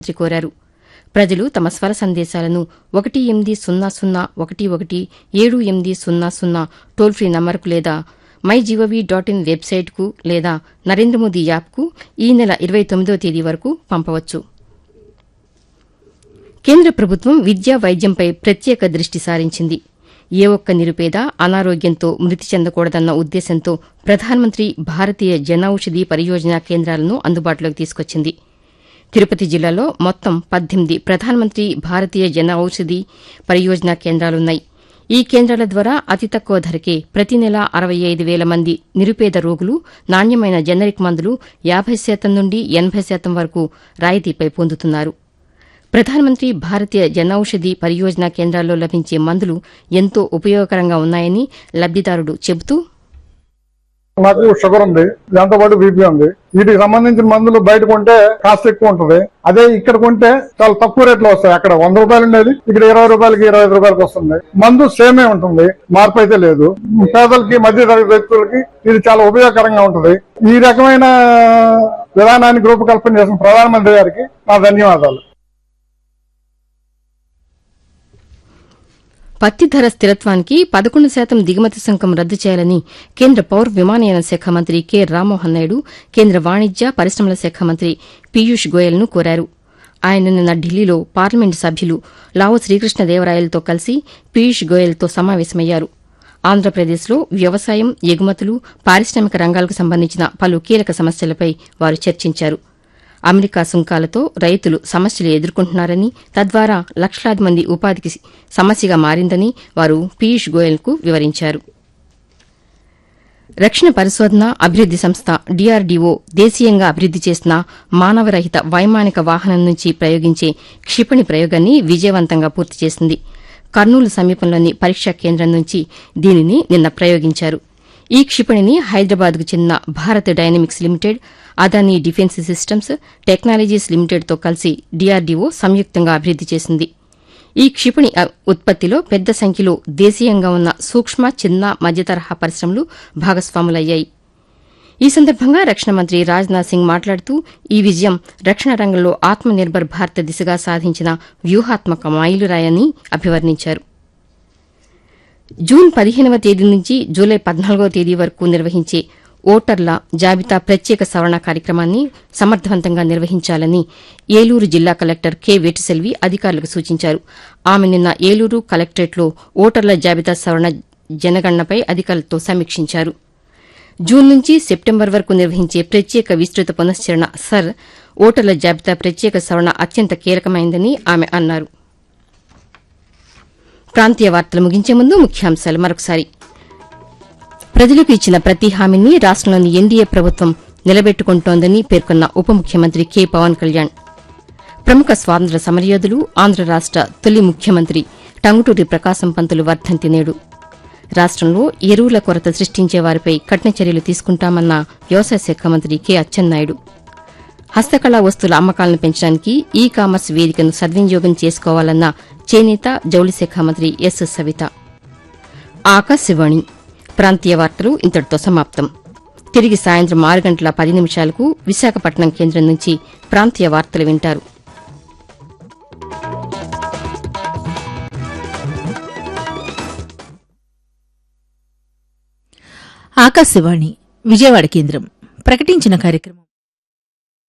మంత్రి కోరారు ప్రజలు తమ స్వర సందేశాలను ఒకటి ఎనిమిది సున్నా సున్నా ఒకటి ఒకటి ఏడు ఎనిమిది సున్నా సున్నా టోల్ ఫ్రీ నంబర్కు లేదా మై జీఓవీ డాట్ ఇన్ వెబ్సైట్కు లేదా నరేంద్ర మోదీ యాప్కు ఈ నెల ఇరవై తొమ్మిదో తేదీ వరకు పంపవచ్చు కేంద్ర ప్రభుత్వం విద్యా వైద్యంపై ప్రత్యేక దృష్టి సారించింది ఏ ఒక్క నిరుపేద అనారోగ్యంతో మృతి చెందకూడదన్న ఉద్దేశంతో ప్రధానమంత్రి భారతీయ జనౌషధి పరియోజన కేంద్రాలను అందుబాటులోకి తీసుకొచ్చింది తిరుపతి జిల్లాలో మొత్తం పద్దెనిమిది ప్రధానమంత్రి భారతీయ జన ఔషధి పరియోజన కేంద్రాలున్నాయి ఈ కేంద్రాల ద్వారా అతి తక్కువ ధరకే ప్రతి నెల అరవై ఐదు వేల మంది నిరుపేద రోగులు నాణ్యమైన జనరిక్ మందులు యాబై శాతం నుండి ఎనబై శాతం వరకు రాయితీపై పొందుతున్నారు ప్రధానమంత్రి భారతీయ జనౌషధి పరియోజన కేంద్రాల్లో లభించే మందులు ఎంతో ఉపయోగకరంగా ఉన్నాయని లబ్దిదారుడు చెబుతూ నాకు షుగర్ ఉంది దాంతో పాటు బీపీ ఉంది వీటికి సంబంధించిన మందులు బయట కొంటే కాస్ట్ ఎక్కువ ఉంటుంది అదే ఇక్కడ కొంటే చాలా తక్కువ రేట్లో వస్తాయి అక్కడ వంద రూపాయలు ఉండేది ఇక్కడ ఇరవై రూపాయలకి ఇరవై ఐదు రూపాయలకి వస్తుంది మందు సేమే ఉంటుంది మార్పు అయితే లేదు పేదలకి మధ్య తరగతి వ్యక్తులకి ఇది చాలా ఉపయోగకరంగా ఉంటుంది ఈ రకమైన విధానాన్ని రూపకల్పన చేసిన ప్రధానమంత్రి గారికి నా ధన్యవాదాలు పత్తి ధర స్థిరత్వానికి పదకొండు శాతం దిగుమతి సుంకం రద్దు చేయాలని కేంద్ర పౌర విమానయాన శాఖ మంత్రి కె రామ్మోహన్ నాయుడు కేంద్ర వాణిజ్య పరిశ్రమల శాఖ మంత్రి పీయూష్ గోయల్ను కోరారు ఆయన నిన్న ఢిల్లీలో పార్లమెంటు సభ్యులు లావు శ్రీకృష్ణదేవరాయలతో కలిసి పీయూష్ గోయల్తో సమావేశమయ్యారు ఆంధ్రప్రదేశ్లో వ్యవసాయం ఎగుమతులు పారిశ్రామిక రంగాలకు సంబంధించిన పలు కీలక సమస్యలపై వారు చర్చించారు అమెరికా సుంకాలతో రైతులు సమస్యలు ఎదుర్కొంటున్నారని తద్వారా లక్షలాది మంది ఉపాధికి సమస్యగా మారిందని వారు పీయూష్ గోయల్కు వివరించారు రక్షణ పరిశోధన అభివృద్ది సంస్థ డీఆర్డీఓ దేశీయంగా అభివృద్ది చేసిన మానవరహిత వైమానిక వాహనం నుంచి ప్రయోగించే క్షిపణి ప్రయోగాన్ని విజయవంతంగా పూర్తి చేసింది కర్నూలు సమీపంలోని పరీక్షా కేంద్రం నుంచి దీనిని నిన్న ప్రయోగించారు ఈ క్షిపణిని హైదరాబాద్కు చెందిన Bharat dynamics limited Adani defence systems technologies లిమిటెడ్తో కలిసి డీఆర్డీఓ సంయుక్తంగా అభివృద్ది చేసింది ఈ క్షిపణి అ, ఉత్పత్తిలో పెద్ద సంఖ్యలో దేశీయంగా ఉన్న సూక్ష్మ చిన్న మధ్యతరహా పరిశ్రమలు భాగస్వాములయ్యాయి ఈ సందర్భంగా రక్షణ మంత్రి రాజ్నాథ్ సింగ్ మాట్లాడుతూ ఈ విజయం రక్షణ రంగంలో ఆత్మనిర్భర్ భారత్ దిశగా సాధించిన వ్యూహాత్మక మైలురాయని అభివర్ణించారు జూన్ పదిహేనవ తేదీ నుంచి జూలై పద్నాలుగవ తేదీ వరకు నిర్వహించే ఓటర్ల జాబితా ప్రత్యేక సవరణ కార్యక్రమాన్ని సమర్థవంతంగా నిర్వహించాలని ఏలూరు జిల్లా కలెక్టర్ కె వేటిసెల్వి అధికారులకు సూచించారు ఆమె నిన్న ఏలూరు కలెక్టరేట్లో ఓటర్ల జాబితా సవరణ జనగణనపై అధికారులతో సమీక్షించారు జూన్ నుంచి సెప్టెంబర్ వరకు నిర్వహించే ప్రత్యేక విస్తృత పునశ్చరణ సర్ ఓటర్ల జాబితా ప్రత్యేక సవరణ అత్యంత కీలకమైందని ఆమె అన్నారు ప్రాంతీయ వార్తలు ముగించే ముందు ముఖ్యాంశాలు మరొకసారి ప్రజలకు ఇచ్చిన ప్రతి హామీని రాష్టంలోని ఎన్డీఏ ప్రభుత్వం నిలబెట్టుకుంటోందని పేర్కొన్న ఉప ముఖ్యమంత్రి కె పవన్ కళ్యాణ్ ప్రముఖ స్వాతంత్ర సమరయోధులు ఆంధ్ర రాష్ట తొలి ముఖ్యమంత్రి టంగుటూరి ప్రకాశం పంతులు వర్ధంతి నేడు రాష్టంలో ఎరువుల కొరత సృష్టించే వారిపై కఠిన చర్యలు తీసుకుంటామన్న వ్యవసాయ శాఖ మంత్రి కె అచ్చెన్నాయుడు హస్తకళా వస్తువుల అమ్మకాలను పెంచడానికి ఈ కామర్స్ వేదికను సద్వినియోగం చేసుకోవాలన్న చేనేత జౌళి శాఖ మంత్రి ఎస్ సవిత ఆకాశవాణి ప్రాంతీయ వార్తలు ఇంతటితో సమాప్తం తిరిగి సాయంత్రం ఆరు గంటల పది నిమిషాలకు విశాఖపట్నం కేంద్రం నుంచి ప్రాంతీయ వార్తలు వింటారు ఆకాశవాణి విజయవాడ కేంద్రం ప్రకటించిన కార్యక్రమం